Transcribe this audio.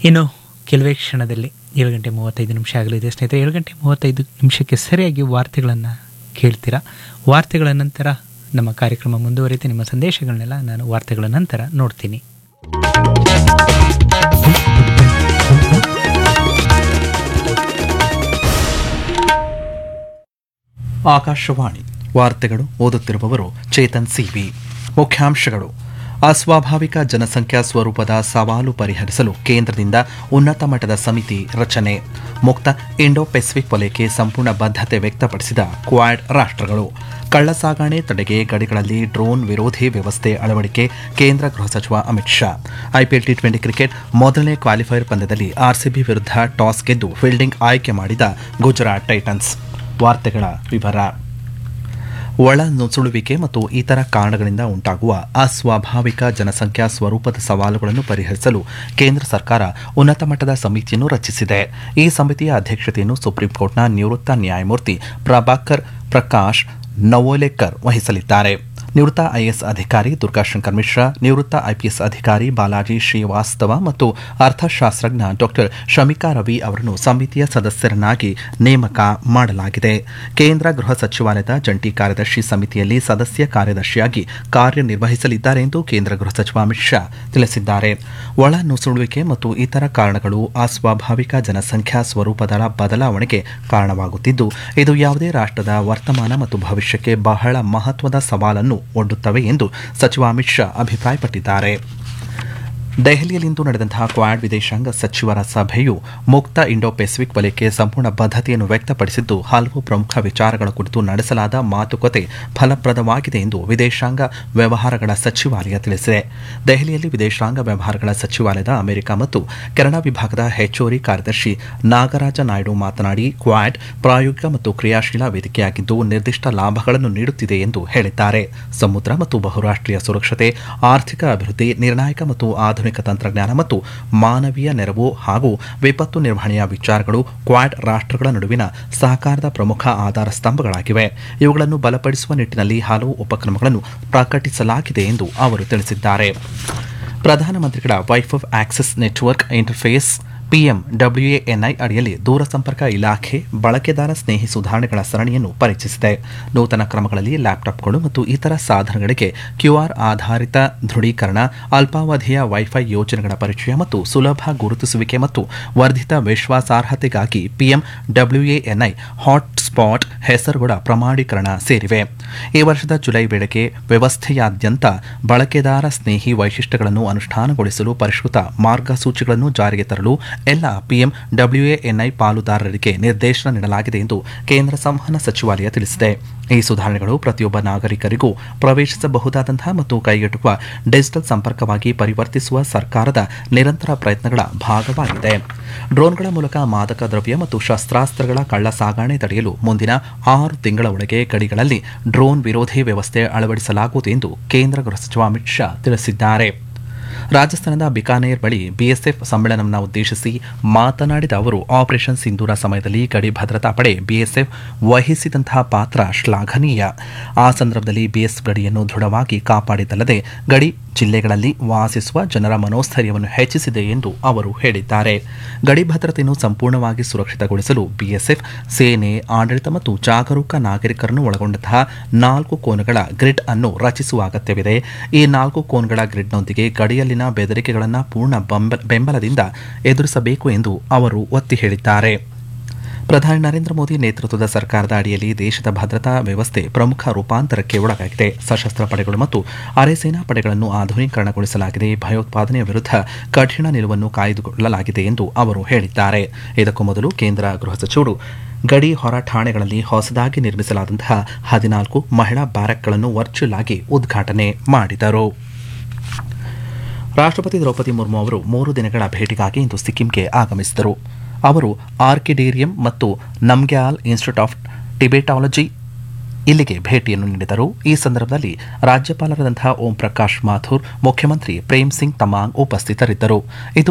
ಇನ್ನು ಕೆಲವೇ ಕ್ಷಣದಲ್ಲಿ ಏಳು ಗಂಟೆ ಮೂವತ್ತೈದು ನಿಮಿಷ ಆಗಲಿದೆ ಸ್ನೇಹಿತರೆ ಏಳು ಗಂಟೆ ಮೂವತ್ತೈದು ನಿಮಿಷಕ್ಕೆ ಸರಿಯಾಗಿ ವಾರ್ತೆಗಳನ್ನು ಕೇಳ್ತೀರಾ ವಾರ್ತೆಗಳ ನಂತರ ನಮ್ಮ ಕಾರ್ಯಕ್ರಮ ಮುಂದುವರಿಯುತ್ತೆ ನಿಮ್ಮ ಸಂದೇಶಗಳನ್ನೆಲ್ಲ ನಾನು ವಾರ್ತೆಗಳ ನಂತರ ನೋಡ್ತೀನಿ ಆಕಾಶವಾಣಿ ವಾರ್ತೆಗಳು ಓದುತ್ತಿರುವವರು ಚೇತನ್ ಸಿವಿ ಮುಖ್ಯಾಂಶಗಳು ಅಸ್ವಾಭಾವಿಕ ಜನಸಂಖ್ಯಾ ಸ್ವರೂಪದ ಸವಾಲು ಪರಿಹರಿಸಲು ಕೇಂದ್ರದಿಂದ ಉನ್ನತ ಮಟ್ಟದ ಸಮಿತಿ ರಚನೆ ಮುಕ್ತ ಇಂಡೋ ಪೆಸಿಫಿಕ್ ವಲಯಕ್ಕೆ ಸಂಪೂರ್ಣ ಬದ್ಧತೆ ವ್ಯಕ್ತಪಡಿಸಿದ ಕ್ವಾಡ್ ರಾಷ್ಟ್ರಗಳು ಕಳ್ಳಸಾಗಣೆ ತಡೆಗೆ ಗಡಿಗಳಲ್ಲಿ ಡ್ರೋನ್ ವಿರೋಧಿ ವ್ಯವಸ್ಥೆ ಅಳವಡಿಕೆ ಕೇಂದ್ರ ಗೃಹ ಸಚಿವ Amit Shah IPL T twenty cricket ಮೊದಲನೇ ಕ್ವಾಲಿಫೈಯರ್ ಪಂದ್ಯದಲ್ಲಿ ಆರ್ಸಿಬಿ ವಿರುದ್ಧ ಟಾಸ್ ಗೆದ್ದು ಫೀಲ್ಡಿಂಗ್ ಆಯ್ಕೆ ಮಾಡಿದ ಗುಜರಾತ್ ಟೈಟನ್ಸ್ ವಾರ್ತೆಗಳ ವಿವರ ಒಳ ನುಸುಳುವಿಕೆ ಮತ್ತು ಇತರ ಕಾರಣಗಳಿಂದ ಉಂಟಾಗುವ ಅಸ್ವಾಭಾವಿಕ ಜನಸಂಖ್ಯಾ ಸ್ವರೂಪದ ಸವಾಲುಗಳನ್ನು ಪರಿಹರಿಸಲು ಕೇಂದ್ರ ಸರ್ಕಾರ ಉನ್ನತ ಮಟ್ಟದ ಸಮಿತಿಯನ್ನು ರಚಿಸಿದೆ ಈ ಸಮಿತಿಯ ಅಧ್ಯಕ್ಷತೆಯನ್ನು ಸುಪ್ರೀಂ ಕೋರ್ಟ್ನ ನಿವೃತ್ತ ನ್ಯಾಯಮೂರ್ತಿ ಪ್ರಭಾಕರ್ ಪ್ರಕಾಶ್ ನವೋಲೇಕರ್ ವಹಿಸಲಿದ್ದಾರೆ ನಿವೃತ್ತ ಐಎಎಸ್ ಅಧಿಕಾರಿ ದುರ್ಗಾಶಂಕರ್ ಮಿಶ್ರಾ ನಿವೃತ್ತ ಐಪಿಎಸ್ ಅಧಿಕಾರಿ ಬಾಲಾಜಿ ಶ್ರೀವಾಸ್ತವ ಮತ್ತು ಅರ್ಥಶಾಸ್ತ್ರಜ್ಞ ಡಾಕ್ಟರ್ ಶಮಿಕಾ ರವಿ ಅವರನ್ನು ಸಮಿತಿಯ ಸದಸ್ಯರನ್ನಾಗಿ ನೇಮಕ ಮಾಡಲಾಗಿದೆ ಕೇಂದ್ರ ಗೃಹ ಸಚಿವಾಲಯದ ಜಂಟಿ ಕಾರ್ಯದರ್ಶಿ ಸಮಿತಿಯಲ್ಲಿ ಸದಸ್ಯ ಕಾರ್ಯದರ್ಶಿಯಾಗಿ ಕಾರ್ಯನಿರ್ವಹಿಸಲಿದ್ದಾರೆ ಎಂದು ಕೇಂದ್ರ ಗೃಹ ಸಚಿವ ಅಮಿತ್ ಶಾ ತಿಳಿಸಿದ್ದಾರೆ ಒಳ ನುಸುಳುವಿಕೆ ಮತ್ತು ಇತರ ಕಾರಣಗಳು ಅಸ್ವಾಭಾವಿಕ ಜನಸಂಖ್ಯಾ ಸ್ವರೂಪದ ಬದಲಾವಣೆಗೆ ಕಾರಣವಾಗುತ್ತಿದ್ದು ಇದು ಯಾವುದೇ ರಾಷ್ಟ್ರದ ವರ್ತಮಾನ ಮತ್ತು ಭವಿಷ್ಯಕ್ಕೆ ಬಹಳ ಮಹತ್ವದ ಸವಾಲನ್ನು ಒಡ್ಡುತ್ತವೆ ಎಂದು ಸಚಿವ ಅಮಿತ್ ಶಾ ಅಭಿಪ್ರಾಯಪಟ್ಟಿದ್ದಾರೆ ದೆಹಲಿಯಲ್ಲಿಂದು ನಡೆದಂತಹ ಕ್ವಾಡ್ ವಿದೇಶಾಂಗ ಸಚಿವರ ಸಭೆಯು ಮುಕ್ತ ಇಂಡೋ ಪೆಸಿಫಿಕ್ ವಲಯಕ್ಕೆ ಸಂಪೂರ್ಣ ಬದ್ಧತೆಯನ್ನು ವ್ಯಕ್ತಪಡಿಸಿದ್ದು ಹಲವು ಪ್ರಮುಖ ವಿಚಾರಗಳ ಕುರಿತು ನಡೆಸಲಾದ ಮಾತುಕತೆ ಫಲಪ್ರದವಾಗಿದೆ ಎಂದು ವಿದೇಶಾಂಗ ವ್ಯವಹಾರಗಳ ಸಚಿವಾಲಯ ತಿಳಿಸಿದೆ ದೆಹಲಿಯಲ್ಲಿ ವಿದೇಶಾಂಗ ವ್ಯವಹಾರಗಳ ಸಚಿವಾಲಯದ ಅಮೆರಿಕ ಮತ್ತು ಕೆನಡಾ ವಿಭಾಗದ ಹೆಚ್ಚುವರಿ ಕಾರ್ಯದರ್ಶಿ ನಾಗರಾಜ ನಾಯ್ಡು ಮಾತನಾಡಿ ಕ್ವಾಡ್ ಪ್ರಾಯೋಗಿಕ ಮತ್ತು ಕ್ರಿಯಾಶೀಲ ವೇದಿಕೆಯಾಗಿದ್ದು ನಿರ್ದಿಷ್ಟ ಲಾಭಗಳನ್ನು ನೀಡುತ್ತಿದೆ ಎಂದು ಹೇಳಿದ್ದಾರೆ ಸಮುದ್ರ ಮತ್ತು ಬಹುರಾಷ್ಟ್ರೀಯ ಸುರಕ್ಷತೆ ಆರ್ಥಿಕ ಅಭಿವೃದ್ಧಿ ನಿರ್ಣಾಯಕ ಮತ್ತು ಆಧುನಿಕ ತಂತ್ರಜ್ಞಾನ ಮತ್ತು ಮಾನವೀಯ ನೆರವು ಹಾಗೂ ವಿಪತ್ತು ನಿರ್ವಹಣೆಯ ವಿಚಾರಗಳು ಕ್ವಾಡ್ ರಾಷ್ಟ್ರಗಳ ನಡುವಿನ ಸಹಕಾರದ ಪ್ರಮುಖ ಆಧಾರ ಸ್ತಂಭಗಳಾಗಿವೆ ಇವುಗಳನ್ನು ಬಲಪಡಿಸುವ ನಿಟ್ಟಿನಲ್ಲಿ ಹಲವು ಉಪಕ್ರಮಗಳನ್ನು ಪ್ರಕಟಿಸಲಾಗಿದೆ ಎಂದು ಅವರು ತಿಳಿಸಿದ್ದಾರೆ ಪ್ರಧಾನಮಂತ್ರಿಗಳ wifi access network interface PM WNI ಅಡಿಯಲ್ಲಿ ದೂರಸಂಪರ್ಕ ಇಲಾಖೆ ಬಳಕೆದಾರ ಸ್ನೇಹಿ ಸುಧಾರಣೆಗಳ ಸರಣಿಯನ್ನು ಪರಿಚಯಿಸಿದೆ ನೂತನ ಕ್ರಮಗಳಲ್ಲಿ ಲ್ಯಾಪ್ಟಾಪ್ಗಳು ಮತ್ತು ಇತರ ಸಾಧನಗಳಿಗೆ ಕ್ಯೂಆರ್ ಆಧಾರಿತ ದೃಢೀಕರಣ ಅಲ್ಪಾವಧಿಯ ವೈಫೈ ಯೋಜನೆಗಳ ಪರಿಚಯ ಮತ್ತು ಸುಲಭ ಗುರುತಿಸುವಿಕೆ ಮತ್ತು ವರ್ಧಿತ ವಿಶ್ವಾಸಾರ್ಹತೆಗಾಗಿ ಪಿಎಂ ಡಬ್ಲ್ಯೂಎನ್ಐ ಹಾಟ್ಸ್ಪಾಟ್ ಹೆಸರುಗಳ ಪ್ರಮಾಣೀಕರಣ ಸೇರಿವೆ ಈ ವರ್ಷದ ಜುಲೈ ವೇಳೆಗೆ ವ್ಯವಸ್ಥೆಯಾದ್ಯಂತ ಬಳಕೆದಾರ ಸ್ನೇಹಿ ವೈಶಿಷ್ಟ್ಯಗಳನ್ನು ಅನುಷ್ಠಾನಗೊಳಿಸಲು ಪರಿಷ್ಕೃತ ಮಾರ್ಗಸೂಚಿಗಳನ್ನು ಜಾರಿಗೆ ತರಲು ಎಲ್ಲ ಪಿಎಂ ಡಬ್ಲ್ಯೂಎನ್ಐ ಪಾಲುದಾರರಿಗೆ ನಿರ್ದೇಶನ ನೀಡಲಾಗಿದೆ ಎಂದು ಕೇಂದ್ರ ಸಂವಹನ ಸಚಿವಾಲಯ ತಿಳಿಸಿದೆ ಈ ಸುಧಾರಣೆಗಳು ಪ್ರತಿಯೊಬ್ಬ ನಾಗರಿಕರಿಗೂ ಪ್ರವೇಶಿಸಬಹುದಾದಂತಹ ಮತ್ತು ಕೈಗೆಟುಕುವ ಡಿಜಿಟಲ್ ಸಂಪರ್ಕವಾಗಿ ಪರಿವರ್ತಿಸುವ ಸರ್ಕಾರದ ನಿರಂತರ ಪ್ರಯತ್ನಗಳ ಭಾಗವಾಗಿದೆ ಡ್ರೋನ್ಗಳ ಮೂಲಕ ಮಾದಕ ದ್ರವ್ಯ ಮತ್ತು ಶಸ್ತ್ರಾಸ್ತ್ರಗಳ ಕಳ್ಳ ಸಾಗಣೆ ತಡೆಯಲು ಮುಂದಿನ ಆರು ತಿಂಗಳ ಒಳಗೆ ಗಡಿಗಳಲ್ಲಿ ಡ್ರೋನ್ ವಿರೋಧಿ ವ್ಯವಸ್ಥೆ ಅಳವಡಿಸಲಾಗುವುದು ಎಂದು ಕೇಂದ್ರ ಗೃಹ ಸಚಿವ ಅಮಿತ್ ಶಾ ತಿಳಿಸಿದ್ದಾರೆ ರಾಜಸ್ಥಾನದ ಬಿಕಾನೇರ್ ಬಳಿ ಬಿಎಸ್ಎಫ್ ಸಮ್ಮೇಳನವನ್ನು ಉದ್ದೇಶಿಸಿ ಮಾತನಾಡಿದ ಅವರು ಆಪರೇಷನ್ ಸಿಂಧೂರ ಸಮಯದಲ್ಲಿ ಗಡಿ ಭದ್ರತಾ ಪಡೆ ಬಿಎಸ್ಎಫ್ ವಹಿಸಿದಂತಹ ಪಾತ್ರ ಶ್ಲಾಘನೀಯ ಆ ಸಂದರ್ಭದಲ್ಲಿ ಬಿಎಸ್ ಗಡಿಯನ್ನು ದೃಢವಾಗಿ ಕಾಪಾಡಿದ್ದಲ್ಲದೆ ಗಡಿ ಜಿಲ್ಲೆಗಳಲ್ಲಿ ವಾಸಿಸುವ ಜನರ ಮನೋಸ್ಥೈರ್ಯವನ್ನು ಹೆಚ್ಚಿಸಿದೆ ಎಂದು ಅವರು ಹೇಳಿದ್ದಾರೆ ಗಡಿ ಭದ್ರತೆಯನ್ನು ಸಂಪೂರ್ಣವಾಗಿ ಸುರಕ್ಷಿತಗೊಳಿಸಲು ಬಿಎಸ್ಎಫ್ ಸೇನೆ ಆಡಳಿತ ಮತ್ತು ಜಾಗರೂಕ ನಾಗರಿಕರನ್ನು ಒಳಗೊಂಡಂತಹ ನಾಲ್ಕು ಕೋನಗಳ ಗ್ರಿಡ್ ಅನ್ನು ರಚಿಸುವ ಅಗತ್ಯವಿದೆ ಈ ನಾಲ್ಕು ಕೋನ್ಗಳ ಗ್ರಿಡ್ನೊಂದಿಗೆ ಗಡಿಯಲ್ಲಿನ ಬೆದರಿಕೆಗಳನ್ನು ಪೂರ್ಣ ಬೆಂಬಲದಿಂದ ಎದುರಿಸಬೇಕು ಎಂದು ಅವರು ಒತ್ತಿ ಹೇಳಿದ್ದಾರೆ ಪ್ರಧಾನಿ ನರೇಂದ್ರ ಮೋದಿ ನೇತೃತ್ವದ ಸರ್ಕಾರದ ಅಡಿಯಲ್ಲಿ ದೇಶದ ಭದ್ರತಾ ವ್ಯವಸ್ಥೆ ಪ್ರಮುಖ ರೂಪಾಂತರಕ್ಕೆ ಒಳಗಾಗಿದೆ ಸಶಸ್ತ್ರ ಪಡೆಗಳು ಮತ್ತು ಅರೆ ಸೇನಾ ಪಡೆಗಳನ್ನು ಆಧುನೀಕರಣಗೊಳಿಸಲಾಗಿದೆ ಭಯೋತ್ಪಾದನೆಯ ವಿರುದ್ಧ ಕಠಿಣ ನಿಲುವನ್ನು ಕಾಯ್ದುಕೊಳ್ಳಲಾಗಿದೆ ಎಂದು ಅವರು ಹೇಳಿದ್ದಾರೆ ಇದಕ್ಕೂ ಮೊದಲು ಕೇಂದ್ರ ಗೃಹ ಸಚಿವರು ಗಡಿ ಹೊರ ಠಾಣೆಗಳಲ್ಲಿ ಹೊಸದಾಗಿ ನಿರ್ಮಿಸಲಾದಂತಹ ಹದಿನಾಲ್ಕು ಮಹಿಳಾ ಬ್ಯಾರಕ್ಗಳನ್ನು ವರ್ಚುವಲ್ ಆಗಿ ಉದ್ಘಾಟನೆ ಮಾಡಿದರು ರಾಷ್ಟ್ರಪತಿ ದ್ರೌಪದಿ ಮುರ್ಮು ಅವರು ಮೂರು ದಿನಗಳ ಭೇಟಿಗಾಗಿ ಇಂದು ಸಿಕ್ಕಿಂಗೆ ಆಗಮಿಸಿದರು ಅವರು ಆರ್ಕಿಡೇರಿಯಂ ಮತ್ತು ನಮ್ಗ್ಯಾಲ್ ಇನ್ಸ್ಟಿಟ್ಯೂಟ್ ಆಫ್ ಟಿಬೆಟಾಲಜಿ ಇಲ್ಲಿಗೆ ಭೇಟಿಯನ್ನು ನೀಡಿದರು ಈ ಸಂದರ್ಭದಲ್ಲಿ ರಾಜ್ಯಪಾಲರಾದಂತಹ ಓಂ ಪ್ರಕಾಶ್ ಮಾಥುರ್ ಮುಖ್ಯಮಂತ್ರಿ ಪ್ರೇಮ್ ಸಿಂಗ್ ತಮಾಂಗ್ ಉಪಸ್ಥಿತರಿದ್ದರು ಇದು